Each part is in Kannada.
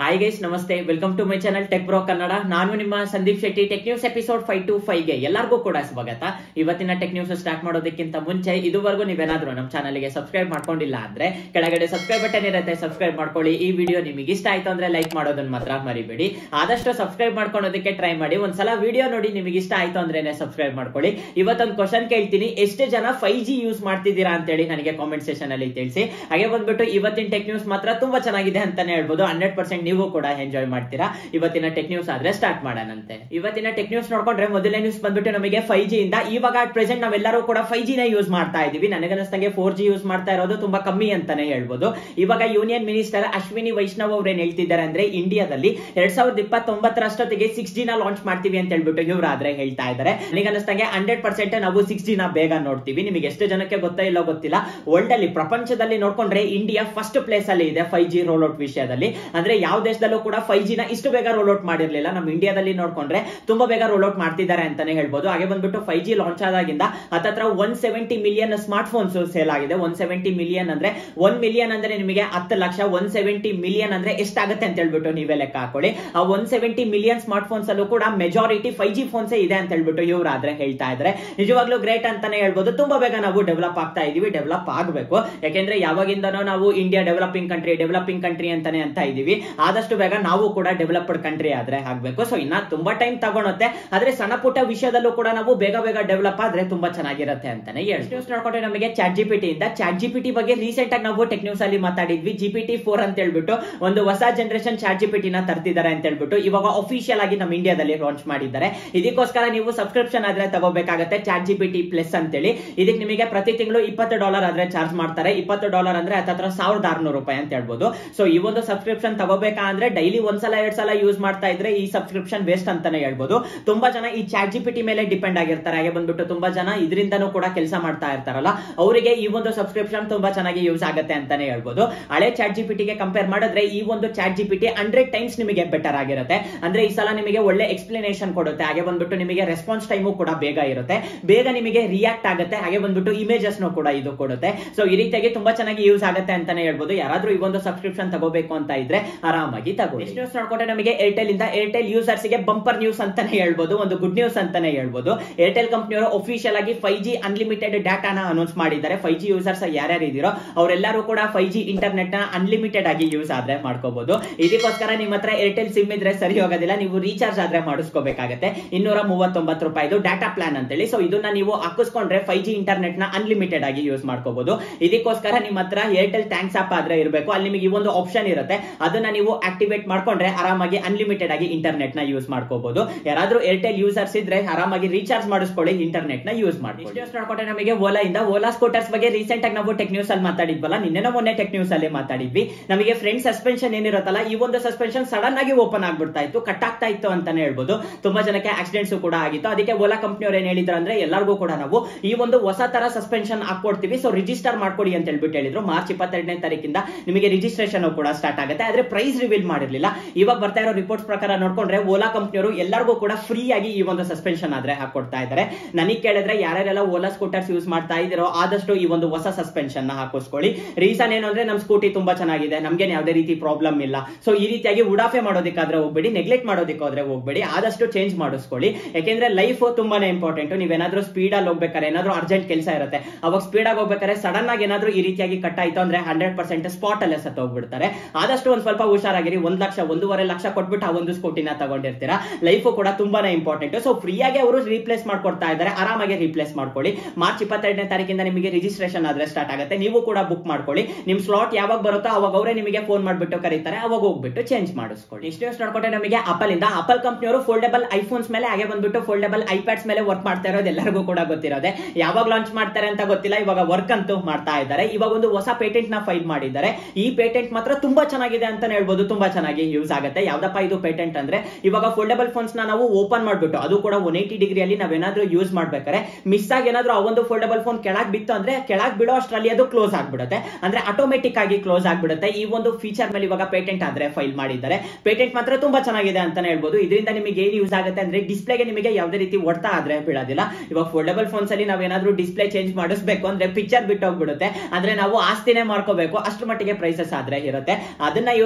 ಹಾಯ್ ಗೈಸ್ ನಮಸ್ತೆ welcome to my channel tech bro Kannada ನಾನು ನಿಮ್ಮ Sandeep Shetty tech news episode five two five ಗೆ ಎಲ್ಲರಿಗೂ ಕೂಡ ಸ್ವಾಗತ ಇವತ್ತಿನ ಟೆಕ್ ನ್ಯೂಸ್ ಸ್ಟಾರ್ಟ್ ಮಾಡೋದಕ್ಕಿಂತ ಮುಂಚೆ ಇದುವರೆಗೂ ನೀವೇನಾದ್ರೂ ನಮ್ಮ ಚಾನಲ್ ಗೆ ಸಬ್ಸ್ಕ್ರೈಬ್ ಮಾಡ್ಕೊಂಡಿಲ್ಲ ಅಂದ್ರೆ ಕೆಳಗಡೆ ಸಬ್ಸ್ಕ್ರೈಬ್ ಬಟನ್ ಇರುತ್ತೆ ಸಬ್ಸ್ಕ್ರೈಬ್ ಮಾಡ್ಕೊಳ್ಳಿ ಈ ವಿಡಿಯೋ ನಿಮಗೆ ಇಷ್ಟ ಆಯ್ತು ಅಂದ್ರೆ ಲೈಕ್ ಮಾಡೋದನ್ನ ಮಾತ್ರ ಮರಿಬೇಡಿ ಆದಷ್ಟು ಸಬ್ಸ್ಕ್ರೈಬ್ ಮಾಡ್ಕೊಳೋದಕ್ಕೆ ಟ್ರೈ ಮಾಡಿ ಒಂದ್ಸಲ ವಿಡಿಯೋ ನೋಡಿ ನಿಮಗೆ ಇಷ್ಟ ಆಯ್ತು ಅಂದ್ರೇನೆ ಸಬ್ಸ್ಕ್ರೈಬ್ ಮಾಡ್ಕೊಳ್ಳಿ ಇವತ್ತೊಂದು ಕ್ವಶನ್ ಕೇಳ್ತೀನಿ ಎಷ್ಟು ಜನ ಫೈವ್ ಜಿ ಯೂಸ್ ಮಾಡ್ತಿದ್ದೀರಾ ಅಂತೇಳಿ ನನಗೆ ಕಾಮೆಂಟ್ ಸೆಷನ್ ಅಲ್ಲಿ ತಿಳಿಸಿ ಹಾಗೆ ಬಂದ್ಬಿಟ್ಟು ಇವತ್ತಿನ ಟೆಕ್ ನ್ಯೂಸ್ ಮಾತ್ರ ತುಂಬಾ ಚೆನ್ನಾಗಿದೆ ಅಂತಾನೆ ಹೇಳ್ಬೋದು ಹಂಡ್ರೆಡ್ ಪರ್ಸೆಂಟ್ ನೀವು ಕೂಡ ಎಂಜಾಯ್ ಮಾಡ್ತೀರಾ ಇವತ್ತಿನ ಟೆಕ್ ನ್ಯೂಸ್ ಆದ್ರೆ ಸ್ಟಾರ್ಟ್ ಮಾಡೋಣಂತೆ ಇವತ್ತಿನ ಟೆಕ್ ನ್ಯೂಸ್ ನೋಡ್ಕೊಂಡ್ರೆ ಮೊದಲನೇ ನ್ಯೂಸ್ ಬಂದ್ಬಿಟ್ಟು ನಮಗೆ ಫೈವ್ ಜಿ ಇಂದ ಇವಾಗ ಅಟ್ ಪ್ರೆಸೆಂಟ್ ನಾವೆಲ್ಲರೂ ಕೂಡ ಫೈವ್ ಜಿನ ಯೂಸ್ ಮಾಡ್ತಾ ಇದೀವಿ ನನಗನ್ನಿಸ್ತಂಗೆ ಫೋರ್ ಜಿ ಯೂಸ್ ಮಾಡ್ತಾ ಇರೋದು ತುಂಬಾ ಕಮ್ಮಿ ಅಂತಾನೆ ಹೇಳ್ಬೋದು ಇವಾಗ ಯೂನಿಯನ್ ಮಿನಿಸ್ಟರ್ ಅಶ್ವಿನಿ ವೈಷ್ಣವ್ ಅವ್ರು ಏನ್ ಹೇಳ್ತಿದ್ದಾರೆ ಅಂದ್ರೆ ಇಂಡಿಯಾದಲ್ಲಿ ಎರಡ್ ಸಾವಿರದ ಇಪ್ಪತ್ತೊಂಬತ್ತರಷ್ಟೊತ್ತಿಗೆ ಸಿಕ್ಸ್ ಜಿನ ಲಾಂಚ್ ಮಾಡ್ತೀವಿ ಅಂತ ಹೇಳ್ಬಿಟ್ಟು ಇವ್ರಾದ್ರೆ ಹೇಳ್ತಾ ಇದ್ದಾರೆ ನನಗನ್ನಿಸ್ತಂಗೆ ಹಂಡ್ರೆಡ್ ಪರ್ಸೆಂಟ್ ನಾವು ಸಿಕ್ಸ್ ಜಿನ ಬೇಗ ನೋಡ್ತೀವಿ ನಿಮಗೆ ಎಷ್ಟು ಜನಕ್ಕೆ ಗೊತ್ತಾ ಇಲ್ಲೋ ಗೊತ್ತಿಲ್ಲ ವರ್ಲ್ಡ್ ಅಲ್ಲಿ ಪ್ರಪಂಚದಲ್ಲಿ ನೋಡ್ಕೊಂಡ್ರೆ ಇಂಡಿಯಾ ಫಸ್ಟ್ ಪ್ಲೇಸ್ ಅಲ್ಲಿ ಇದೆ ಫೈವ್ ಜಿ ರೋಲ್ ಔಟ್ ವಿಷಯದಲ್ಲಿ ಅಂದ್ರೆ ಯಾವ ದೇಶದಲ್ಲೂ ಕೂಡ ಫೈವ್ ಜಿನ ಇಷ್ಟು ಬೇಗ ರೋಲ್ ಔಟ್ ಮಾಡಿರ್ಲಿಲ್ಲ ನಮ್ಮ ಇಂಡಿಯಾದಲ್ಲಿ ನೋಡ್ಕೊಂಡ್ರೆ ತುಂಬಾ ಬೇಗ ರೋಲ್ ಔಟ್ ಮಾಡ್ತಿದ್ದಾರೆ ಅಂತಾನೆ ಹೇಳ್ಬೋದು ಹಾಗೆ ಬಂದ್ಬಿಟ್ಟು ಫೈವ್ ಜಿ ಲಾಂಚ್ ಆದಾಗಿಂದ ಹತ್ತತ್ರ one seventy million smart phones sale ಆಗಿದೆ ಒನ್ ಸೆವೆಂಟಿ ಮಿಲಿಯನ್ ಅಂದ್ರೆ ಒನ್ ಮಿಲಿಯನ್ ಅಂದ್ರೆ ನಿಮಗೆ ಹತ್ತು ಲಕ್ಷ ಒನ್ ಸೆವೆಂಟಿ ಮಿಲಿಯನ್ ಅಂದ್ರೆ ಎಷ್ಟಾಗುತ್ತೆ ಅಂತ ಹೇಳ್ಬಿಟ್ಟು ನೀವೇ ಲೆಕ್ಕ ಹಾಕೊಳ್ಳಿ ಆ one seventy million smart phones ಅಲ್ಲೂ ಕೂಡ ಮೆಜಾರಿಟಿ ಫೈವ್ ಜಿ ಫೋನ್ಸ್ ಇದೆ ಅಂತ ಹೇಳ್ಬಿಟ್ಟು ಇವ್ರಾದ್ರೆ ಹೇಳ್ತಾ ಇದ್ದಾರೆ ನಿಜವಾಗ್ಲೂ ಗ್ರೇಟ್ ಅಂತಾನೆ ಹೇಳ್ಬೋದು ತುಂಬಾ ಬೇಗ ನಾವು ಡೆವಲಪ್ ಆಗ್ತಾ ಇದೀವಿ ಡೆವಲಪ್ ಆಗಬೇಕು ಯಾಕೆಂದ್ರೆ ಯಾವಾಗಿಂದನೂ ನಾವು India developing country developing country ಅಂತಾನೆ ಅಂತ ಇದೀವಿ ಆದಷ್ಟು ಬೇಗ ನಾವು ಕೂಡ ಡೆವಲಪ್ಡ್ ಕಂಟ್ರಿ ಆದ್ರೆ ಆಗ್ಬೇಕು ಸೊ ಇನ್ನ ತುಂಬಾ ಟೈಮ್ ತಗೊಳುತ್ತೆ ಆದ್ರೆ ಸಣ್ಣ ಪುಟ್ಟ ವಿಷಯದಲ್ಲೂ ಕೂಡ ನಾವು ಬೇಗ ಬೇಗ ಡೆವಲಪ್ ಆದ್ರೆ ತುಂಬಾ ಚೆನ್ನಾಗಿರುತ್ತೆ ಅಂತಾನೆ ಹೇಳಿ ನ್ಯೂಸ್ ನೋಡ್ಕೊಂಡ್ರೆ ನಮಗೆ ಚಾಟ್ ಜಿ ಇಂದ ಚಾಟ್ ಜಿ ಪಿ ಬಗ್ಗೆ ರೀಸೆಂಟ್ ಆಗಿ ನಾವು ಟೆಕ್ ನ್ಯೂಸ್ ಅಲ್ಲಿ ಮಾತಾಡಿದ್ವಿ ಜಿ ಪಿ ಟಿ ಫೋರ್ ಅಂತ ಹೇಳ್ಬಿಟ್ಟು ಒಂದು ಹೊಸ ಜನರೇಷನ್ ಚಾಟ್ ಜಿ ನ ತರ್ತಿದ್ದಾರೆ ಅಂತ ಹೇಳ್ಬಿಟ್ಟು ಇವಾಗ ಅಫಿಷಿಯಲ್ ಆಗಿ ನಮ್ಮ ಇಂಡಿಯಾದಲ್ಲಿ ಲಾಂಚ್ ಮಾಡಿದ್ದಾರೆ ಇದಕ್ಕೋಸ್ಕರ ನೀವು ಸಬ್ಸ್ಕ್ರಿಪ್ಷನ್ ಆದ್ರೆ ತಗೋಬೇಕಾಗುತ್ತೆ chat G P T plus ಅಂತೇಳಿ ಇದಕ್ಕೆ ನಿಮಗೆ ಪ್ರತಿ ತಿಂಗಳು ಇಪ್ಪತ್ತು ಡಾಲರ್ ಆದ್ರೆ ಚಾರ್ಜ್ ಮಾಡ್ತಾರೆ ಇಪ್ಪತ್ತು ಡಾಲರ್ ಅಂದ್ರೆ ಹತ್ತತ್ರ ಸಾವಿರದ ಆರ್ನೂರು ರೂಪಾಯಿ ಅಂತ ಹೇಳ್ಬೋದು ಸೊ ಈ ಒಂದು ಸಬ್ಸ್ಕ್ರಿಪ್ಷನ್ ತಗೋಬೇಕಾ ಅಂದ್ರೆ ಡೈಲಿ ಒಂದ್ಸಲ ಎರಡ್ ಸಲ ಯೂಸ್ ಮಾಡ್ತಾ ಇದ್ರೆ ಈ ಸಬ್ಸ್ಕ್ರಿಪ್ಷನ್ ವೇಸ್ಟ್ ಅಂತಾನೆ ಹೇಳ್ಬೋದು ತುಂಬಾ ಜನ ಈ ಚಾಟ್ ಜಿ ಪಿ ಟಿ ಮೇಲೆ ಡಿಪೆಂಡ್ ಆಗಿರ್ತಾರೆ ಹಾಗೆ ಬಂದ್ಬಿಟ್ಟು ತುಂಬಾ ಜನ ಇದರಿಂದನೂ ಕೂಡ ಕೆಲಸ ಮಾಡ್ತಾ ಇರ್ತಾರಲ್ಲ ಅವರಿಗೆ ಈ ಒಂದು ಸಬ್ಸ್ಕ್ರಿಪ್ಷನ್ ತುಂಬಾ ಚೆನ್ನಾಗಿ ಯೂಸ್ ಆಗುತ್ತೆ ಅಂತಾನೆ ಹೇಳ್ಬೋದು ಹಳೆ ಚಾಟ್ ಜಿ ಪಿ ಟಿಗೆ ಕಂಪೇರ್ ಮಾಡಿದ್ರೆ ಈ ಒಂದು chat G P T hundred times ನಿಮಗೆ ಬೆಟರ್ ಆಗಿರುತ್ತೆ ಅಂದ್ರೆ ಈ ಸಲ ನಿಮಗೆ ಒಳ್ಳೆ ಎಕ್ಸ್ಪ್ಲನೇಷನ್ ಕೊಡುತ್ತೆ ಹಾಗೆ ಬಂದ್ಬಿಟ್ಟು ನಿಮಗೆ ರೆಸ್ಪಾನ್ಸ್ ಟೈಮು ಕೂಡ ಬೇಗ ಇರುತ್ತೆ ಬೇಗ ನಿಮಗೆ ರಿಯಾಕ್ಟ್ ಆಗುತ್ತೆ ಹಾಗೆ ಬಂದ್ಬಿಟ್ಟು ಇಮೇಜಸ್ ಕೂಡ ಇದು ಕೊಡುತ್ತೆ ಸೊ ಈ ರೀತಿಯಾಗಿ ತುಂಬಾ ಚೆನ್ನಾಗಿ ಯೂಸ್ ಆಗುತ್ತೆ ಅಂತಾನೆ ಹೇಳ್ಬೋದು ಯಾರಾದ್ರೂ ಈ ಒಂದು ಸಬ್ಸ್ಕ್ರಿಪ್ಷನ್ ತಗೋಬೇಕು ಅಂತ ಇದ್ರೆ ಆರಾಮಾಗಿ ತಗೋ ನೆಕ್ಸ್ಟ್ ನ್ಯೂಸ್ ನೋಡ್ಕೊಂಡ್ರೆ ನಮಗೆ ಏರ್ಟೆಲ್ ಇಂದ ಏರ್ಟೆಲ್ ಯೂಸರ್ಸ್ ಗೆ ಬಂಪರ್ ನ್ಯೂಸ್ ಅಂತಾನೆ ಹೇಳ್ಬೋದು ಒಂದು ಗುಡ್ ನ್ಯೂಸ್ ಅಂತಾನೆ ಹೇಳ್ಬೋದು ಏರ್ಟೆಲ್ ಕಂಪ್ನಿಯವರು ಅಫಿಷಿಯಲ್ ಆಗಿ ಫೈವ್ ಜಿ ಅನ್ಲಿಮಿಟೆಡ್ ಡಾಟಾನ ಅನೌನ್ಸ್ ಮಾಡಿದ್ದಾರೆ ಫೈವ್ ಜಿ ಯೂಸರ್ಸ್ ಯಾರ್ಯಾರು ಇದೀರೋ ಅವರೆಲ್ಲರೂ ಕೂಡ ಫೈವ್ ಜಿ ಇಂಟರ್ನೆಟ್ ನ ಅನ್ಲಿಮಿಟೆಡ್ ಆಗಿ ಯೂಸ್ ಆದ್ರೆ ಮಾಡ್ಕೋಬಹುದು ಇದಕ್ಕೋಸ್ಕರ ನಿಮ್ಮ ಹತ್ರ ಏರ್ಟೆಲ್ ಸಿಮ್ ಇದ್ರೆ ಸರಿ ಹೋಗೋದಿಲ್ಲ ನೀವು ರೀಚಾರ್ಜ್ ಆದ್ರೆ ಮಾಡಿಸ್ಕೋಬೇಕಾಗತ್ತೆ ಇನ್ನೂರ ಮೂವತ್ತೊಂಬತ್ತು ರೂಪಾಯಿದು ಡಾಟಾ ಪ್ಲಾನ್ ಅಂತೇಳಿ ಸೊ ಇದನ್ನ ನೀವು ಹಾಕಿಸ್ಕೊಂಡ್ರೆ ಫೈವ್ ಜಿ ಇಂಟರ್ನೆಟ್ ನ ಅನ್ಲಿಮಿಟೆಡ್ ಆಗಿ ಯೂಸ್ ಮಾಡ್ಕೋಬಹುದು ಇದಕ್ಕೋಸ್ಕರ ನಿಮ್ಮ ಹತ್ರ ಏರ್ಟೆಲ್ ಥ್ಯಾಂಕ್ಸ್ ಆಪ್ ಆದ್ರೆ ಇರಬೇಕು ಅಲ್ಲಿ ನಿಮಗೆ ಈ ಒಂದು ಆಪ್ಷನ್ ಇರುತ್ತೆ ಅದನ್ನ ನೀವು ಆಕ್ಟಿವೇಟ್ ಮಾಡ್ಕೊಂಡ್ರೆ ಆರಾಮಾಗಿ ಅನ್ಲಿಮಿಟೆಡ್ ಆಗಿ ಇಂಟರ್ನೆಟ್ ನ ಯೂಸ್ ಮಾಡ್ಕೋಬಹುದು ಯಾರಾದ್ರೂ ಏರ್ಟೆಲ್ ಯೂಸರ್ಸ್ ಇದ್ರೆ ಆರಾಮಾಗಿ ರೀಚಾರ್ಜ್ ಮಾಡಿಸ್ಕೊಳ್ಳಿ ಇಂಟರ್ನೆಟ್ ನ ಯೂಸ್ ಮಾಡಿ ನ್ಯೂಸ್ ನೋಡ್ಕೊಂಡ್ರೆ ನಮಗೆ ಓಲಾ ಇಂದ ಓಲಾ ಸ್ಕೂಟರ್ಸ್ ಬಗ್ಗೆ ರೀಸೆಂಟ್ ಆಗಿ ನಾವು ಟೆಕ್ ನ್ಯೂಸ್ ಅಲ್ಲಿ ಮಾತಾಡಿದ್ವಲ್ಲ ನಿನ್ನೆ ಮೊನ್ನೆ ಟೆಕ್ ನ್ಯೂಸ್ ಅಲ್ಲಿ ಮಾತಾಡಿದ್ವಿ ನಮಗೆ ಫ್ರಂಟ್ ಸಸ್ಪೆನ್ಷನ್ ಏನಿರುತ್ತಲ್ಲ ಈ ಒಂದು ಸಸ್ಪೆನ್ಷನ್ ಸಡನ್ ಆಗಿ ಓಪನ್ ಆಗ್ಬಿಡ್ತಾ ಇತ್ತು ಕಟ್ ಆಗ್ತಾ ಇತ್ತು ಅಂತಾನೆ ಹೇಳ್ಬೋದು ತುಂಬಾ ಜನಕ್ಕೆ ಆಕ್ಸಿಡೆಂಟ್ಸ್ ಕೂಡ ಆಗಿತ್ತು ಅದಕ್ಕೆ ಓಲಾ ಕಂಪ್ನಿಯವರು ಏನ್ ಹೇಳಿದ್ರು ಅಂದ್ರೆ ಎಲ್ಲರಿಗೂ ಕೂಡ ನಾವು ಈ ಒಂದು ಹೊಸ ತರ ಸಸ್ಪೆನ್ಷನ್ ಹಾಕೊಡ್ತೀವಿ ಸೊ ರಿಜಿಸ್ಟರ್ ಮಾಡ್ಕೊಡಿ ಅಂತ ಹೇಳ್ಬಿಟ್ಟು ಹೇಳಿದ್ರು ಮಾರ್ಚ್ ಇಪ್ಪತ್ತೆರಡನೇ ತಾರೀಕಿಂದ ನಿಮಗೆ ರಿಜಿಸ್ಟ್ರೇಷನ್ ಕೂಡ ಸ್ಟಾರ್ಟ್ ಆಗುತ್ತೆ ಆದ್ರೆ ಪ್ರೈಸ್ ರಿವೀಲ್ ಮಾಡಿರ್ಲಿಲ್ಲ ಇವಾಗ ಬರ್ತಾ ಇರೋ ರಿಪೋರ್ಟ್ಸ್ ಪ್ರಕಾರ ನೋಡ್ಕೊಂಡ್ರೆ ಓಲಾ ಕಂಪ್ನಿಯವರು ಎಲ್ಲರಿಗೂ ಕೂಡ ಫ್ರೀ ಆಗಿ ಈ ಒಂದು ಸಸ್ಪೆನ್ಷನ್ ಆದ್ರೆ ಹಾಕೊಡ್ತಾ ಇದ್ದಾರೆ ನನಗೆ ಕೇಳಿದ್ರೆ ಯಾರ್ಯಾರೆಲ್ಲ ಓಲಾ ಸ್ಕೂಟರ್ಸ್ ಯೂಸ್ ಮಾಡ್ತಾ ಇದ್ದೀರೋ ಆದಷ್ಟು ಈ ಒಂದು ಹೊಸ ಸಸ್ಪೆನ್ಷನ್ ನ ಹಾಕಿಸ್ಕೊಳ್ಳಿ ರೀಸನ್ ಏನು ಅಂದ್ರೆ ನಮ್ ಸ್ಕೂಟಿ ತುಂಬಾ ಚೆನ್ನಾಗಿದೆ ನಮ್ಗೆ ಯಾವುದೇ ರೀತಿ ಪ್ರಾಬ್ಲಮ್ ಇಲ್ಲ ಸೊ ಈ ರೀತಿಯಾಗಿ ಉಡಾಫೆ ಮಾಡೋದಕ್ಕಾದ್ರೆ ಹೋಗ್ಬೇಡಿ ನೆಗ್ಲೆಕ್ಟ್ ಮಾಡೋದಕ್ಕಾದ್ರೆ ಹೋಗ್ಬೇಡಿ ಆದಷ್ಟು ಚೇಂಜ್ ಮಾಡಿಸ್ಕೊಳ್ಳಿ ಯಾಕೆಂದ್ರೆ ಲೈಫ್ ತುಂಬಾನೇ ಇಂಪಾರ್ಟೆಂಟ್ ನೀವೇನಾದ್ರೂ ಸ್ಪೀಡ್ ಅಲ್ಲಿ ಹೋಗ್ಬೇಕಾದ್ರೆ ಏನಾದ್ರೂ ಅರ್ಜೆಂಟ್ ಕೆಲಸ ಇರುತ್ತೆ ಅವಾಗ ಸ್ಪೀಡ್ ಆಗಿ ಹೋಗ್ಬೇಕಾದ್ರೆ ಸಡನ್ ಆಗಿ ಏನಾದ್ರೂ ಈ ರೀತಿಯಾಗಿ ಕಟ್ ಆಯ್ತು ಅಂದ್ರೆ ಹಂಡ್ರೆಡ್ ಪರ್ಸೆಂಟ್ ಸ್ಪಾಟ್ ಅಲ್ಲೇ ಸತ್ತು ಹೋಗ್ಬಿಡ್ತಾರೆ ಆದಷ್ಟು ಒಂದ್ ಸ್ವಲ್ಪ ಹುಷಾರಾಗಿರಿ ಒಂದ್ ಲಕ್ಷ ಒಂದೂವರೆ ಲಕ್ಷ ಕೊಟ್ಬಿಟ್ಟು ಆ ಒಂದು ಸ್ಕೂಟಿನ ತಗೊಂಡಿರ್ತೀರಾ ಲೈಫ್ ಕೂಡ ತುಂಬಾನೇ ಇಂಪಾರ್ಟೆಂಟ್ ಸೊ ಫ್ರೀಯಾಗಿ ಅವರು ರೀಪ್ಲೇಸ್ ಮಾಡ್ಕೊಡ್ತಾ ಇದ್ದಾರೆ ಆರಾಮಾಗಿ ರೀಪ್ಲೇಸ್ ಮಾಡ್ಕೊಳ್ಳಿ ಮಾರ್ಚ್ ಇಪ್ಪತ್ತೆರಡನೇ ತಾರೀಕಿಂದ ನಿಮಗೆ ರಿಜಿಸ್ಟ್ರೇಷನ್ ಆದ್ರೆ ಸ್ಟಾರ್ಟ್ ಆಗುತ್ತೆ ನೀವು ಕೂಡ ಬುಕ್ ಮಾಡ್ಕೊಳ್ಳಿ ನಿಮ್ ಸ್ಲಾಟ್ ಯಾವಾಗ ಬರುತ್ತೋ ಅವಾಗ ಅವರೇ ನಿಮಗೆ ಫೋನ್ ಮಾಡ್ಬಿಟ್ಟು ಕರೀತಾರೆ ಅವಾಗ ಹೋಗ್ಬಿಟ್ಟು ಚೇಂಜ್ ಮಾಡಿಸ್ಕೊಳ್ಳಿ ಇಷ್ಟು ನ್ಯೂಸ್ ನೋಡ್ಕೊಂಡ್ರೆ ನಮಗೆ ಆಪಲ್ ಇಂದ ಆಪಲ್ ಕಂಪ್ನಿಯವರು ಫೋಲ್ಡಬಲ್ ಐಫೋನ್ಸ್ ಮೇಲೆ ಹಾಗೆ ಬಂದ್ಬಿಟ್ಟು ಫೋಲ್ಡಬಲ್ ಐಪ್ಯಾಡ್ಸ್ ಮೇಲೆ ವರ್ಕ್ ಮಾಡ್ತಾ ಇರೋದು ಎಲ್ಲರಿಗೂ ಕೂಡ ಗೊತ್ತಿರೋದೆ ಯಾವಾಗ ಲಾಂಚ್ ಮಾಡ್ತಾರೆ ಅಂತ ಗೊತ್ತಿಲ್ಲ ಇವಾಗ ವರ್ಕ್ ಅಂತೂ ಮಾಡ್ತಾ ಇದ್ದಾರೆ ಇವಾಗ ಒಂದು ಹೊಸ ಪೇಟೆಂಟ್ ನ ಫೈಲ್ ಮಾಡಿದ್ದಾರೆ ಈ ಪೇಟೆಂಟ್ ಮಾತ್ರ ತುಂಬಾ ಚೆನ್ನಾಗಿದೆ ಅಂತ ಹೇಳ್ಬೋದು ತುಂಬಾ ಚೆನ್ನಾಗಿ ಯೂಸ್ ಆಗುತ್ತೆ ಯಾವ್ದಪ್ಪ ಇದು ಪೇಟೆಂಟ್ ಅಂದ್ರೆ ಇವಾಗ ಫೋಲ್ಡಬಲ್ ಫೋನ್ಸ್ ನ ನಾವು ಓಪನ್ ಮಾಡ್ಬಿಟ್ಟು ಅದು ಕೂಡ ಒನ್ ಏಟಿ ಡಿಗ್ರಿಯಲ್ಲಿ ನಾವೇನಾದ್ರೂ ಯೂಸ್ ಮಾಡ್ಬೇಕಾದ್ರೆ ಮಿಸ್ ಆಗಿ ಏನಾದ್ರೂ ಆ ಒಂದು ಫೋಲ್ಡಬಲ್ ಫೋನ್ ಕೆಳಗ್ ಬಿತ್ತು ಅಂದ್ರೆ ಕೆಳಗ್ ಬಿಡೋ ಅಷ್ಟರಲ್ಲಿ ಅದು ಕ್ಲೋಸ್ ಆಗ್ಬಿಡುತ್ತೆ ಅಂದ್ರೆ ಆಟೋಮೆಟಿಕ್ ಆಗಿ ಕ್ಲೋಸ್ ಆಗ್ಬಿಡುತ್ತೆ ಈ ಒಂದು ಫೀಚರ್ ಮೇಲೆ ಇವಾಗ ಪೇಟೆಂಟ್ ಆದ್ರೆ ಫೈಲ್ ಮಾಡಿದ್ದಾರೆ ಪೇಟೆಂಟ್ ಮಾತ್ರ ತುಂಬಾ ಚೆನ್ನಾಗಿದೆ ಅಂತಾನೆ ಹೇಳ್ಬೋದು ಇದರಿಂದ ನಿಮಗೆ ಏನ್ ಯೂಸ್ ಆಗುತ್ತೆ ಅಂದ್ರೆ ಡಿಸ್ಪ್ಲೇಗೆ ನಿಮಗೆ ಯಾವುದೇ ರೀತಿ ಹೊಡ್ತಾ ಆದ್ರೆ ಬೀಳೋದಿಲ್ಲ ಇವಾಗ ಫೋಲ್ಡಬಲ್ ಫೋನ್ಸ್ ಅಲ್ಲಿ ನಾವೇನಾದ್ರೂ ಡಿಸ್ಪ್ಲೇ ಚೇಂಜ್ ಮಾಡಿಸ್ಬೇಕು ಅಂದ್ರೆ ಪಿಕ್ಚರ್ ಬಿಟ್ಟು ಹೋಗ್ಬಿಡುತ್ತೆ ಅಂದ್ರೆ ನಾವು ಆಸ್ತಿನೇ ಮಾಡ್ಕೋಬೇಕು ಅಷ್ಟು ಮಟ್ಟಿಗೆ ಪ್ರೈಸಸ್ ಆದ್ರೆ ಇರುತ್ತೆ ಅದನ್ನ ಇವರು ಕಮ್ಮಿ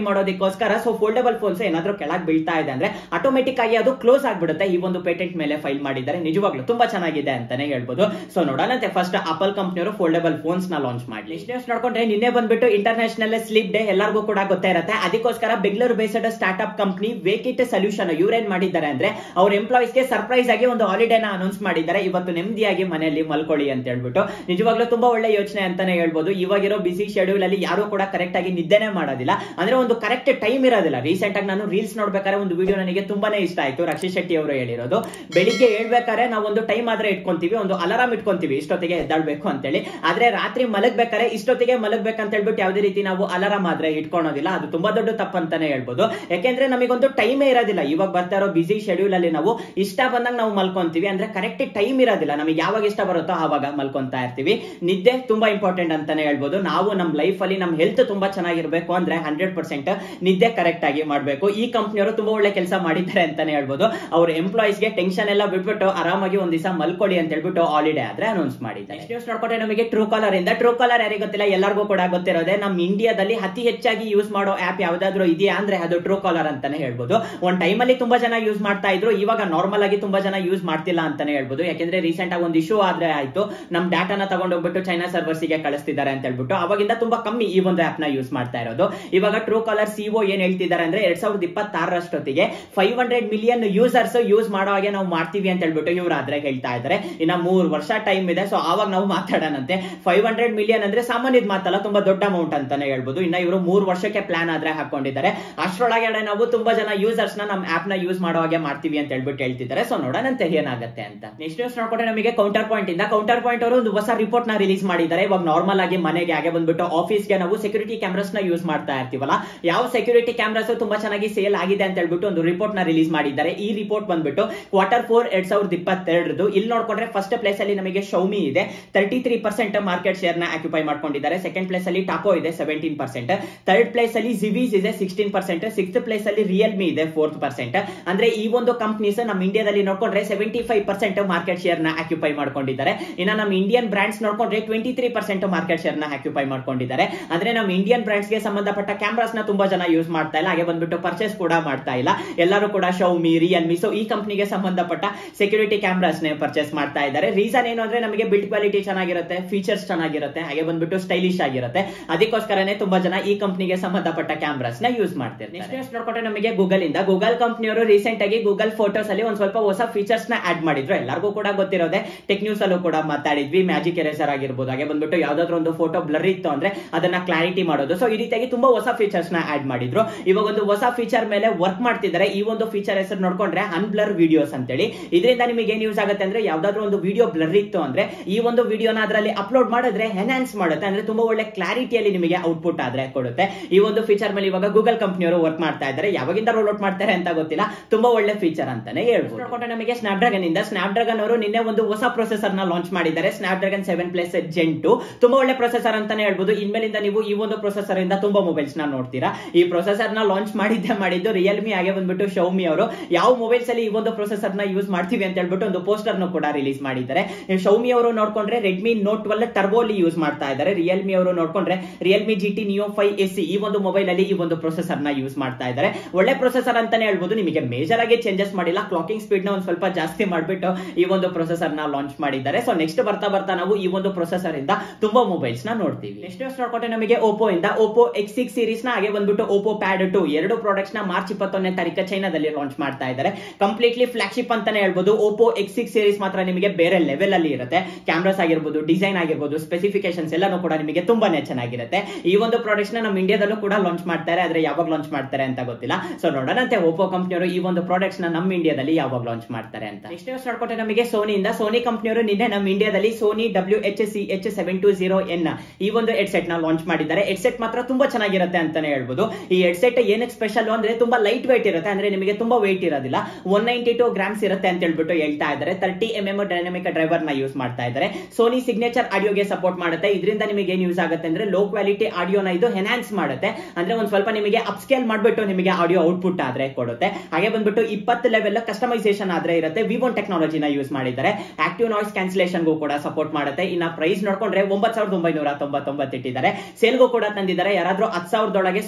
ಮಾಡೋದಕ್ಕೋಸ್ಕರ ಸೊ ಫೋಲ್ಡಬಲ್ ಫೋನ್ಸ್ ಏನಾದ್ರೂ ಕೆಳಗೆ ಬೀಳ್ತಾ ಇದೆ ಅಂದ್ರೆ ಆಟೋಮೆಟಿಕ್ ಆಗಿ ಅದು ಕ್ಲೋಸ್ ಆಗ್ಬಿಡುತ್ತೆ ಈ ಒಂದು ಪೇಟೆಂಟ್ ಮೇಲೆ ಫೈಲ್ ಮಾಡಿದ್ದಾರೆ ನಿಜವಾಗ್ಲೂ ತುಂಬಾ ಚೆನ್ನಾಗಿದೆ ಅಂತಾನೆ ಹೇಳ್ಬೋದು ಸೊ ನೋಡೋಣಂತೆ ಫಸ್ಟ್ ಆಪಲ್ ಕಂಪ್ನಿಯವರು ಫೋಲ್ಡಬಲ್ ಫೋನ್ಸ್ ನ ಲಾಂಚ್ ಮಾಡಿ ನ್ಯೂಸ್ ನೋಡ್ಕೊಂಡ್ರೆ ನಿನ್ನೆ ಬಂದ್ಬಿಟ್ಟು ಇಂಟರ್ನ್ಯಾಷನಲ್ ಸ್ಲೀಪ್ ಡೇ ಎಲ್ಲರಿಗೂ ಕೂಡ ಗೊತ್ತೇ ಇರುತ್ತೆ ಅದಕ್ಕೋಸ್ಕರ ಬೆಂಗಳೂರು ಬೇಸ್ಡ್ ಸ್ಟಾರ್ಟ್ಅಪ್ ಕಂಪ್ನಿ ವೇಕಿಟ್ ಸೊಲ್ಯೂಷನ್ ಇವ್ರೇನ್ ಮಾಡಿದ್ದಾರೆ ಅಂದ್ರೆ ಅವ್ರ ಎಂಪ್ಲಾಯೀಸ್ ಗೆ ಸರ್ಪ್ರೈಸ್ ಆಗಿ ಒಂದು ಹಾಲಿಡೇನ ಅನೌನ್ಸ್ ಮಾಡಿದ್ದಾರೆ ಇವತ್ತು ನೆಮ್ಮದಿಯಾಗಿ ಮನೆಯಲ್ಲಿ ಮಲ್ಕೊಳ್ಳಿ ಅಂತ ಹೇಳ್ಬಿಟ್ಟು ನಿಜವಾಗ್ಲೂ ತುಂಬಾ ಒಳ್ಳೆ ಯೋಚನೆ ಅಂತಾನೆ ಹೇಳ್ಬೋದು ಇವಾಗಿರೋ ಬಿಸಿ ಶೆಡ್ಯೂಲ್ ಅಲ್ಲಿ ಯಾರು ಕೂಡ ಕರೆಕ್ಟ್ ಆಗಿ ನಿದ್ದೆನೆ ಮಾಡೋದಿಲ್ಲ ಅಂದ್ರೆ ಒಂದು ಕರೆಕ್ಟ್ ಟೈಮ್ ಇರೋದಿಲ್ಲ ರೀಸೆಂಟ್ ಆಗಿ ನಾನು ರೀಲ್ಸ್ ನೋಡ್ಬೇಕಾದ್ರೆ ಒಂದು ವಿಡಿಯೋ ನನಗೆ ತುಂಬಾನೇ ಇಷ್ಟ ಆಯ್ತು ರಕ್ಷಿತ್ ಶೆಟ್ಟಿ ಅವರು ಹೇಳಿರೋದು ಬೆಳಿಗ್ಗೆ ಹೇಳ್ಬೇಕಾದ್ರೆ ನಾವು ಒಂದು ಟೈಮ್ ಆದ್ರೆ ಇಟ್ಕೊಂತೀವಿ ಒಂದು ಅಲಾರಾಮ್ ಇಟ್ಕೊಂತೀವಿ ಇಷ್ಟೊತ್ತಿಗೆ ಎದ್ದಾಳ್ಬೇಕು ಅಂತೇಳಿ ಆದ್ರೆ ರಾತ್ರಿ ಮಲಗ್ಬೇಕಾದ್ರೆ ಇಷ್ಟೊತ್ತಿಗೆ ಮಲಗ್ಬೇಕಂತ ಹೇಳ್ಬಿಟ್ಟು ಯಾವುದೇ ರೀತಿ ನಾವು ಅಲಾರಾಮ್ ಆದ್ರೆ ಇಟ್ಕೊಳೋದಿಲ್ಲ ಅದು ತುಂಬಾ ದೊಡ್ಡ ತಪ್ಪು ಅಂತಾನೆ ಹೇಳ್ಬೋದು ಯಾಕೆಂದ್ರೆ ನಮಗೊಂದು ಟೈಮೇ ಇರೋದಿಲ್ಲ ಇವಾಗ ಬರ್ತಾ ಇರೋ ಬಿಸಿ ಶೆಡ್ಯೂಲ್ ಅಲ್ಲಿ ನಾವು ಇಷ್ಟ ಬಂದಾಗ ನಾವು ಮಲ್ಕೊಂತೀವಿ ಅಂದ್ರೆ ಕರೆಕ್ಟ್ ಟೈಮ್ ಇರೋದಿಲ್ಲ ನಮಗೆ ಯಾವಾಗ ಇಷ್ಟ ಬರುತ್ತೋ ಆವಾಗ ಮಲ್ಕೊಂತಾ ಇರ್ತೀವಿ ನಿದ್ದೆ ತುಂಬಾ ಇಂಪಾರ್ಟೆಂಟ್ ಅಂತಾನೆ ಹೇಳ್ಬೋದು ನಾವು ನಮ್ಮ ಲೈಫ್ ಅಲ್ಲಿ ನಮ್ಮ ಹೆಲ್ತ್ ತುಂಬಾ ಚೆನ್ನಾಗಿರ್ಬೇಕು ಅಂದ್ರೆ ಹಂಡ್ರೆಡ್ ಪರ್ಸೆಂಟ್ ನಿದ್ದೆ ಕರೆಕ್ಟ್ ಆಗಿ ಮಾಡಬೇಕು ಈ ಕಂಪ್ನಿಯವರು ತುಂಬಾ ಒಳ್ಳೆ ಕೆಲಸ ಮಾಡಿದ್ದಾರೆ ಅಂತಾನೆ ಹೇಳ್ಬೋದು ಅವ್ರ ಎಂಪ್ಲಾಯೀಸ್ ಗೆ ಟೆನ್ಷನ್ ಎಲ್ಲ ಬಿಟ್ಬಿಟ್ಟು ಆರಾಮಾಗಿ ಒಂದ್ ದಿವಸ ಮಲ್ಕೊಳ್ಳಿ ಅಂತ ಹೇಳ್ಬಿಟ್ಟು ಹಾಲಿಡೇ ಆದ್ರೆ ಅನೌನ್ಸ್ ಮಾಡಿದ್ದಾರೆ ನ್ಯೂಸ್ ನೋಡ್ಕೊಂಡ್ರೆ ನಮಗೆ ಟ್ರೂ ಕಾಲರ್ ಇಂದ ಟ್ರೂ ಕಾಲರ್ ಯಾರಿಗೆ ಗೊತ್ತಿಲ್ಲ ಎಲ್ಲರಿಗೂ ಕೂಡ ಗೊತ್ತಿರೋದೆ ನಮ್ಮ ಇಂಡಿಯಾದಲ್ಲಿ ಅತಿ ಹೆಚ್ಚಾಗಿ ಯೂಸ್ ಮಾಡೋ ಆಪ್ ಯಾವ್ದಾದ್ರು ಇದೆಯಾ ಅಂದ್ರೆ ಅದು ಟ್ರೂ ಕಾಲರ್ ಅಂತಾನೆ ಹೇಳ್ಬೋದು ಒಂದ್ ಟೈಮ್ ಅಲ್ಲಿ ತುಂಬಾ ಜನ ಯೂಸ್ ಮಾಡ್ತಾ ಇದ್ರು ಇವಾಗ ನಾರ್ಮಲ್ ಆಗಿ ತುಂಬಾ ಜನ ಯೂಸ್ ಮಾಡ್ತಿಲ್ಲ ಅಂತಾನೆ ಹೇಳ್ಬೋದು ಯಾಕೆಂದ್ರೆ ರೀಸೆಂಟ್ ಆಗಿ ಒಂದು ಇಶ್ಯೂ ಆದ್ರೆ ಆಯ್ತು ನಮ್ ಡಾಟಾನ ತಗೊಂಡೋಗ್ಬಿಟ್ಟು ಚೈನಾ ಸರ್ವರ್ಸ್ ಗೆ ಕಳಿಸ್ತಿದ್ದಾರೆ ಅಂತ ಹೇಳ್ಬಿಟ್ಟು ಅವಾಗಿಂದ ತುಂಬಾ ಕಮ್ಮಿ ಈ ಒಂದು ಆಪ್ ನ ಯೂಸ್ ಮಾಡ್ತಾ ಇರೋದು ಇವಾಗ ಟ್ರೂ ಕಾಲರ್ ಸಿಒ ಏನ್ ಹೇಳ್ತಿದ್ದಾರೆ ಅಂದ್ರೆ ಎರಡ್ ಸಾವಿರದ ಇಪ್ಪತ್ತಾರರಷ್ಟೊತ್ತಿಗೆ five hundred million users use ಮಾಡೋ ಹಾಗೆ ನಾವು ಮಾಡ್ತೀವಿ ಅಂತ ಹೇಳ್ಬಿಟ್ಟು ಇವ್ರು ಆದ್ರೆ ಹೇಳ್ತಾ ಇದ್ದಾರೆ ಇನ್ನ ಮೂರ್ ವರ್ಷ ಟೈಮ್ ಇದೆ ಸೊ ಅವಾಗ ನಾವು ಮಾತಾಡೋಣಂತೆ ಫೈವ್ ಹಂಡ್ರೆಡ್ ಮಿಲಿಯನ್ ಅಂದ್ರೆ ಸಾಮಾನ್ಯದ ಮಾತಲ್ಲ ತುಂಬಾ ದೊಡ್ಡ ಅಮೌಂಟ್ ಅಂತಾನೆ ಹೇಳ್ಬೋದು ಇನ್ನ ಇವರು ಮೂರ್ ವರ್ಷಕ್ಕೆ ಪ್ಲಾನ್ ಆದ್ರೆ ಹಾಕೊಂಡಿದ್ದಾರೆ ಅಷ್ಟರೊಳಗಡೆ ನಾವು ತುಂಬಾ ಜನ ಯೂಸರ್ಸ್ ನ ನಮ್ಮ ಆಪ್ ನ ಯೂಸ್ ಮಾಡೋ ಹಾಗೆ ಮಾಡ್ತೀವಿ ಅಂತ ಹೇಳ್ಬಿಟ್ಟು ಹೇಳ್ತಿದ್ದಾರೆ ಸೊ ನೋಡೋಣಂತೆ ಏನಾಗುತ್ತೆ ಅಂತ ನೆಕ್ಸ್ಟ್ ನ್ಯೂಸ್ ನೋಡ್ಕೊಂಡ್ರೆ ನಮಗೆ ಕೌಂಟರ್ ಪಾಯಿಂಟ್ ಇಂದ ಕೌಂಟರ್ ಪಾಯಿಂಟ್ ಅವರು ಒಂದು ಹೊಸ ರಿಪೋರ್ಟ್ ನ ರಿಲೀಸ್ ಮಾಡಿದ್ದಾರೆ ಇವಾಗ ನಾರ್ಮಲ್ ಆಗಿ ಮನೆಗೆ ಹಾಗೆ ಬಂದ್ಬಿಟ್ಟು ಆಫೀಸ್ಗೆ ನಾವು ಸೆಕ್ಯೂರಿಟಿ ಕ್ಯಾಮ್ರಾಸ್ ನ ಯೂಸ್ ಮಾಡ್ತಾ ಇರ್ತೀವಲ್ಲ ಯಾವ ಸೆಕ್ಯೂರಿಟಿ ಕ್ಯಾಮ್ರಾಸ್ ತುಂಬಾ ಚೆನ್ನಾಗಿ ಸೇಲ್ ಆಗಿದೆ ಅಂತ ಹೇಳ್ಬಿಟ್ಟು ಒಂದು ರಿಪೋರ್ಟ್ ನ ರಿಲೀಸ್ ಮಾಡಿದ್ದಾರೆ ಈ ರಿಪೋರ್ಟ್ ಬಂದ್ಬಿಟ್ಟು ಕ್ವಾರ್ಟರ್ ಫೋರ್ ಎರಡ್ ಸಾವಿರದ ಇಪ್ಪತ್ತೆರಡರದು ಇಲ್ಲಿ ನೋಡ್ಕೊಂಡ್ರೆ ಫಸ್ಟ್ ಪ್ಲೇಸ್ ಅಲ್ಲಿ ನಮಗೆ ಶೌಮಿ ಇದೆ thirty three percent market share ನ ಆಕ್ಯುಪೈ ಮಾಡ್ಕೊಂಡಿದ್ದಾರೆ ಸೆಕೆಂಡ್ ಪ್ಲೇಸ್ ಅಲ್ಲಿ ಟಾಪೋ ಇದೆ ಸೆವೆಂಟೀನ್ ಪರ್ಸೆಂಟ್ ಥರ್ಡ್ ಪ್ಲೇಸ್ ಅಲ್ಲಿ ಜಿವೀಸ್ ಇದೆ ಸಿಕ್ಸ್ಟೀನ್ ಪರ್ಸೆಂಟ್ ಸಿಕ್ಸ್ತ್ ಪ್ಲೇಸ್ ಅಲ್ಲಿ ರಿಯಲ್ಮಿ ಇದೆ ಫೋರ್ತ್ ಪರ್ಸೆಂಟ್ ಅಂದ್ರೆ ಈ ಒಂದು ಕಂಪ್ನೀಸ್ ನಮ್ಮ ಇಂಡಿಯಾದಲ್ಲಿ ನೋಡ್ಕೊಂಡ್ರೆ seventy five percent market share ನ ಆಕ್ಯುಪೈ ಮಾಡ್ಕೊಂಡಿದ್ದಾರೆ ಇನ್ನ ನಮ್ಮ ಇಂಡಿಯನ್ ಬ್ರಾಂಡ್ಸ್ ನೋಡ್ಕೊಂಡ್ರೆ twenty three percent market share ನ ಆಕ್ಯುಪೈ ಮಾಡ್ಕೊಂಡಿದ್ದಾರೆ ಅಂದ್ರೆ ನಮ್ಮ ಇಂಡಿಯನ್ ಬ್ರಾಂಡ್ಸ್ ಗೆ ಸಂಬಂಧಪಟ್ಟ ಕ್ಯಾಮ್ರಾಸ್ ನ ತುಂಬಾ ಜನ ಯೂಸ್ ಮಾಡ್ತಾ ಇಲ್ಲ ಹಾಗೆ ಬಂದ್ಬಿಟ್ಟು ಪರ್ಚೇಸ್ ಕೂಡ ಮಾಡ್ತಾ ಇಲ್ಲ ಎಲ್ಲರೂ ಕೂಡ ಶೌಮಿ ರಿಯಲ್ಮಿ ಸೊ ಈ ಕಂಪ್ನಿಗೆ ಸಂಬಂಧಪಟ್ಟ ಸೆಕ್ಯೂರಿಟಿ ಕ್ಯಾಮ್ರಾಸ್ ನೇ ಪರ್ಚೇಸ್ ಮಾಡ್ತಾ ಇದ್ದಾರೆ ರೀಸನ್ ಏನು ಅಂದ್ರೆ ನಮಗೆ ಬಿಲ್ಡ್ ಕ್ವಾಲಿಟಿ ಚೆನ್ನಾಗಿರುತ್ತೆ ಫೀಚರ್ಸ್ ಚೆನ್ನಾಗಿರುತ್ತೆ ಹಾಗೆ ಬಂದ್ಬಿಟ್ಟು ಸ್ಟೈಲಿಶ್ ಆಗಿರುತ್ತೆ ಅದಕ್ಕೋಸ್ಕರನೇ ತುಂಬಾ ಜನ ಈ ಕಂಪ್ನಿಗೆ ಸಂಬಂಧಪಟ್ಟ ಕ್ಯಾಮ್ರಾಸ್ ನ ಯೂಸ್ ಮಾಡ್ತಾರೆ ನೆಕ್ಸ್ಟ್ ನ್ಯೂಸ್ ನೋಡ್ಕೊಂಡ್ರೆ ನಮಗೆ ಗೂಗಲ್ ಇಂದ ಗೂಗಲ್ ಕಂಪ್ನಿಯವರು ರೀಸೆಂಟ್ ಆಗಿ ಗೂಗಲ್ ಫೋಟೋಸ್ ಅಲ್ಲಿ ಒಂದ್ ಸ್ವಲ್ಪ ಹೊಸ ಫೀಚರ್ಸ್ ನ ಆಡ್ ಮಾಡಿದ್ರು ಎಲ್ಲರಿಗೂ ಕೂಡ ಗೊತ್ತಿರೋದೆ ಟೆಕ್ ನ್ಯೂಸ್ ಅಲ್ಲೂ ಕೂಡ ಮಾತಾಡಿದ್ವಿ ಮ್ಯಾಜಿಕ್ ಎರೇಸರ್ ಆಗಿರ್ಬೋದು ಹಾಗೆ ಬಂದ್ಬಿಟ್ಟು ಯಾವ್ದಾದ್ರು ಒಂದು ಫೋಟೋ ಬ್ಲರ್ ಇತ್ತು ಅಂದ್ರೆ ಅದನ್ನ ಕ್ಲಾರಿಟಿ ಮಾಡೋದು ಸೊ ಈ ರೀತಿಯಾಗಿ ತುಂಬಾ ಹೊಸ ಫೀಚರ್ಸ್ ನ ಆಡ್ ಮಾಡಿದ್ರು ಇವಾಗ ಒಂದು ಹೊಸ ಫೀಚರ್ ಮೇಲೆ ವರ್ಕ್ ಮಾಡ್ತಿದ್ದಾರೆ ಈ ಒಂದು ಫೀಚರ್ ಹೆಸರು ನೋಡ್ಕೊಂಡ್ರೆ ಅನ್ಬ್ಲರ್ ವಿಡಿಯೋಸ್ ಅಂತೇಳಿ ಇದರಿಂದ ನಿಮಗೆ ಏನ್ ಯೂಸ್ ಆಗುತ್ತೆ ಅಂದ್ರೆ ಯಾವ್ದಾದ್ರು ಒಂದು ವಿಡಿಯೋ ಬ್ಲರ್ ಇತ್ತು ಅಂದ್ರೆ ಈ ಒಂದು ವಿಡಿಯೋನ ಅದರಲ್ಲಿ ಅಪ್ಲೋಡ್ ಮಾಡಿದ್ರೆ ಎನ್ಹಾನ್ಸ್ ಮಾಡುತ್ತೆ ಅಂದ್ರೆ ತುಂಬಾ ಒಳ್ಳೆ ಕ್ಲಾರಿಟಿಯಲ್ಲಿ ನಿಮಗೆ ಔಟ್ಪುಟ್ ಆದ್ರೆ ಕೊಡುತ್ತೆ ಈ ಒಂದು ಫೀಚರ್ ಮೇಲೆ ಇವಾಗ ಗೂಗಲ್ ಕಂಪ್ನಿಯವರು ವರ್ಕ್ ಮಾಡ್ತಾ ಇದ್ದಾರೆ ಯಾವಾಗಿಂದ ರೋಲ್ ಔಟ್ ಮಾಡ್ತಾರೆ ಅಂತ ಗೊತ್ತಿಲ್ಲ ತುಂಬಾ ಒಳ್ಳೆ ಫೀಚರ್ ಅಂತಾನೆ ಹೇಳ್ಬೋದು ನೋಡ್ಕೊಂಡ್ರೆ ನಮಗೆ ಸ್ನಾಪ್ ಡ್ರಾಗನ್ ಇಂದ ಸ್ನಾಪ್ ಡ್ರಾಗನ್ ಅವರು ನಿನ್ನೆ ಒಂದು ಹೊಸ ಪ್ರೊಸೆಸರ್ ನ ಲಾಂಚ್ ಮಾಡಿದ್ದಾರೆ Snapdragon seven plus gen two ತುಂಬಾ ಒಳ್ಳೆ ಪ್ರೊಸೆಸರ್ ಅಂತಾನೆ ಹೇಳ್ಬೋದು ಇನ್ಮೇಲಿಂದ ನೀವು ಈ ಒಂದು ಪ್ರೊಸೆಸರ್ ಇಂದ ತುಂಬಾ ಮೊಬೈಲ್ಸ್ ನ ನೋಡ್ತೀರಾ ಈ ಪ್ರೊಸೆಸರ್ ನ ಲಾಂಚ್ ಮಾಡಿದ್ದೆ ಮಾಡಿದ್ದು ರಿಯಲ್ಮಿ ಹಾಗೆ ಬಂದ್ಬಿಟ್ಟು ಶೌಮಿ ಅವರು ಯಾವ ಮೊಬೈಲ್ಸ್ ಅಲ್ಲಿ ಈ ಒಂದು ಪ್ರೊಸೆಸರ್ ನ ಯೂಸ್ ಮಾಡ್ತೀವಿ ಅಂತ ಹೇಳ್ಬಿಟ್ಟು ಒಂದು ಪೋಸ್ಟರ್ ನ ಕೂಡ ರಿಲೀಸ್ ಮಾಡಿದ್ದಾರೆ ಶೌಮಿ ಅವರು ನೋಡ್ಕೊಂಡ್ರೆ ರೆಡ್ಮಿ ನೋಟ್ ಟ್ವೆಲ್ ಟರ್ಬೋಲಿ ಯೂಸ್ ಮಾಡ್ತಾ ಇದ್ದಾರೆ ರಿಯಲ್ಮಿ ಅವರು ನೋಡ್ಕೊಂಡ್ರೆ Realme G T Neo five S ಈ ಒಂದು ಮೊಬೈಲ್ ಅಲ್ಲಿ ಈ ಒಂದು ಪ್ರೊಸೆಸರ್ ನ ಯೂಸ್ ಮಾಡ್ತಾ ಇದ್ದಾರೆ ಒಳ್ಳೆ ಪ್ರೊಸೆಸರ್ ಅಂತಾನೆ ಹೇಳ್ಬೋದು ನಿಮಗೆ ಮೇಜರ್ ಆಗಿ ಚೇಂಜಸ್ ಮಾಡಿಲ್ಲ ಕ್ಲಾಕಿಂಗ್ ಸ್ಪೀಡ್ ನ ಒಂದ್ ಸ್ವಲ್ಪ ಜಾಸ್ತಿ ಮಾಡ್ಬಿಟ್ಟು ಈ ಒಂದು ಪ್ರೊಸೆಸರ್ ನ ಲಾಂಚ್ ಮಾಡಿದ್ದಾರೆ ಸೊ ನೆಕ್ಸ್ಟ್ ಬರ್ತಾ ಬರ್ತಾ ನಾವು ಈ ಒಂದು ಪ್ರೊಸೆಸರ್ ಇಂದ ತುಂಬಾ ಮೊಬೈಲ್ಸ್ ನ ನೋಡ್ತೀವಿ ನೆಕ್ಸ್ಟ್ ನ್ಯೂಸ್ ನೋಡ್ಕೊಂಡ್ರೆ ನಮಗೆ ಓಪೋ ಇಂದ ಓಪೋ ಎಕ್ಸ್ ಸಿಕ್ಸ್ ಸೀರೀಸ್ ನ ಹಾಗೆ ಬಂದ್ಬಿಟ್ಟು ಓಪೋ ಪ್ಯಾಡ್ ಟು ಎರಡು ಪ್ರಾಡಕ್ಟ್ಸ್ ನ ಮಾರ್ಚ್ ಇಪ್ಪತ್ತೊಂದನೇ ತಾರೀಕು ಚೈನಾದಲ್ಲಿ ಲಾಂಚ್ ಮಾಡ್ತಾ ಇದ್ದಾರೆ ಕಂಪ್ಲೀಟ್ಲಿ ಫ್ಲಾಗ್ಶಿಪ್ ಅಂತಾನೆ ಹೇಳ್ಬೋದು ಓಪೋ ಎಕ್ಸ್ ಸಿಕ್ಸ್ ಸೀರೀಸ್ ಮಾತ್ರ ನಿಮಗೆ ಬೇರೆ ಲೆವೆಲ್ ಅಲ್ಲಿ ಇರುತ್ತೆ ಕ್ಯಾಮ್ರಾಸ್ ಆಗಿರ್ಬೋದು ಡಿಸೈನ್ ಆಗಿರ್ಬೋದು ಸ್ಪೆಸಿಫಿಕೇಶನ್ಸ್ ಎಲ್ಲಾನು ಕೂಡ ನಿಮಗೆ ತುಂಬಾನೇ ಚೆನ್ನಾಗಿರುತ್ತೆ ಈ ಒಂದು ಪ್ರಾಡಕ್ಟ್ಸ್ ನ ನಮ್ಮ ಇಂಡಿಯಾದಲ್ಲೂ ಕೂಡ ಲಾಂಚ್ ಮಾಡ್ತಾರೆ ಆದ್ರೆ ಯಾವಾಗ ಲಾಂಚ್ ಮಾಡ್ತಾರೆ ಅಂತ ಗೊತ್ತಿಲ್ಲ ಸೊ ನೋಡೋಣಂತೆ ಓಪೋ ಕಂಪ್ನಿಯವರು ಈ ಒಂದು ಪ್ರಾಡಕ್ಟ್ಸ್ ನ ನಮ್ಮ ಇಂಡಿಯಾದಲ್ಲಿ ಯಾವಾಗ ಲಾಂಚ್ ಮಾಡ್ತಾರೆ ಅಂತ ನೆಕ್ಸ್ಟ್ ನ್ಯೂಸ್ ನೋಡ್ಕೊಂಡ್ರೆ ನಮಗೆ ಸೋನಿಯಿಂದ ಸೋನಿ ಕಂಪ್ನಿಯವರು ನಿನ್ನೆ ನಮ್ಮ ಇಂಡಿಯಾದಲ್ಲಿ Sony W H C H seven two zero N ಈ ಒಂದು ಹೆಡ್ಸೆಟ್ ನ ಲಾಂಚ್ ಮಾಡಿದ್ದಾರೆ ಹೆಡ್ಸೆಟ್ ಮಾತ್ರ ತುಂಬಾ ಚೆನ್ನಾಗಿರುತ್ತೆ ಅಂತಾನೆ ಹೇಳ್ಬೋದು ಈ ಹೆಡ್ಸೆಟ್ ಏನಕ್ಕೆ ಸ್ಪೆಷಲ್ ಅಂದ್ರೆ ತುಂಬಾ ಲೈಟ್ ವೇಟ್ ಇರುತ್ತೆ ಅಂದ್ರೆ ನಿಮಗೆ ತುಂಬಾ ವೇಟ್ ಇರೋದಿಲ್ಲ ಒನ್ ನೈಂಟಿ ಟು ಗ್ರಾಮ್ಸ್ ಇರುತ್ತೆ ಅಂತ ಹೇಳ್ಬಿಟ್ಟು ಹೇಳ್ತಾ ಇದ್ದಾರೆ thirty M M dynamic driver ನ ಯೂಸ್ ಮಾಡ್ತಾ ಇದ್ದಾರೆ ಸೋನಿ ಸಿಗ್ನೇಚರ್ ಆಡಿಯೋಗೆ ಸಪೋರ್ಟ್ ಮಾಡುತ್ತೆ ಇದರಿಂದ ನಿಮಗೆ ಏನ್ ಯೂಸ್ ಆಗುತ್ತೆ ಅಂದ್ರೆ ಲೋ ಕ್ವಾಲಿಟಿ ಆಡಿಯೋನ ಇದು ಎನ್ಹಾನ್ಸ್ ಮಾಡುತ್ತೆ ಅಂದ್ರೆ ಒಂದ್ ಸ್ವಲ್ಪ ನಿಮಗೆ ಅಪ್ಸ್ಕೇಲ್ ಮಾಡ್ಬಿಟ್ಟು ನಿಮಗೆ ಆಡಿಯೋ ಔಟ್ಪುಟ್ ಆದ್ರೆ ಕೊಡುತ್ತೆ ಹಾಗೆ ಬಂದ್ಬಿಟ್ಟು ಇಪ್ಪತ್ತು ಲೆವೆಲ್ ಕಸ್ಟಮೈಸೇಷನ್ ಆದ್ರೆ ಇರುತ್ತೆ ವಿವೋನ್ ಟೆಕ್ನಾಲಜಿನ ಯೂಸ್ ಮಾಡಿದ್ದಾರೆ ಆಕ್ಟಿವ್ ನಾಯ್ಸ್ ಕ್ಯಾನ್ಸಲೇಷನ್ಗೂ ಕೂಡ ಸಪೋರ್ಟ್ ಮಾಡುತ್ತೆ ಇನ್ನ ಪ್ರೈಸ್ ನೋಡ್ಕೊಂಡ್ರೆ ಒಂಬತ್ ಸಾವಿರದ ಒಂಬೈನೂರ ತೊಂಬತ್ತೊಂಬತ್ತು ಇಟ್ಟಿದ್ದಾರೆ ಸೇಲ್ಗೂ ಕೂಡ ತಂದಿದ್ದಾರೆ ಯಾರಾದ್ರೂ ಹತ್ತು ಸಾವಿರದೊಳಗೆ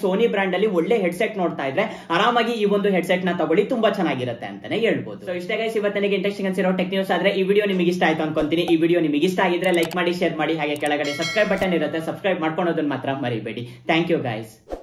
ಸೋನಿ ಬ್ರಾಂಡ್ ಅಲ್ಲಿ ಒಳ್ಳೆ ಹೆಡ್ಸೆಟ್ ನೋಡ್ತಾ ಇದ್ರೆ ಆರಾಮಾಗಿ ಈ ಒಂದು ಹೆಡ್ಸೆಟ್ ನ ತಗೊಳ್ಳಿ ತುಂಬಾ ಚೆನ್ನಾಗಿರುತ್ತೆ ಅಂತಾನೆ ಹೇಳ್ಬೋದು ಸೊ ಇಷ್ಟೇ ಗೈಸ್ ಇವತ್ತಿಗೆ ಇಂಟ್ರೆಸ್ಟಿಂಗ್ ಅನ್ಸಿರೋ ಟೆಕ್ ನ್ಯೂಸ್ ಆದ್ರೆ ಈ ವಿಡಿಯೋ ನಿಮಗೆ ಇಷ್ಟ ಆಯ್ತು ಅನ್ಕೊಂತೀನಿ ಈ ವಿಡಿಯೋ ನಿಮಗೆ ಇಷ್ಟ ಆಗಿದ್ರೆ ಲೈಕ್ ಮಾಡಿ ಶೇರ್ ಮಾಡಿ ಹಾಗೆ ಕೆಳಗಡೆ ಸಬ್ಸ್ಕ್ರೈಬ್ ಬಟನ್ ಇರುತ್ತೆ ಸಬ್ಸ್ಕ್ರೈಬ್ ಮಾಡ್ಕೊಳೋದನ್ನ ಮಾತ್ರ ಮರಿಬೇಡಿ ಥ್ಯಾಂಕ್ ಯು ಗೈಸ್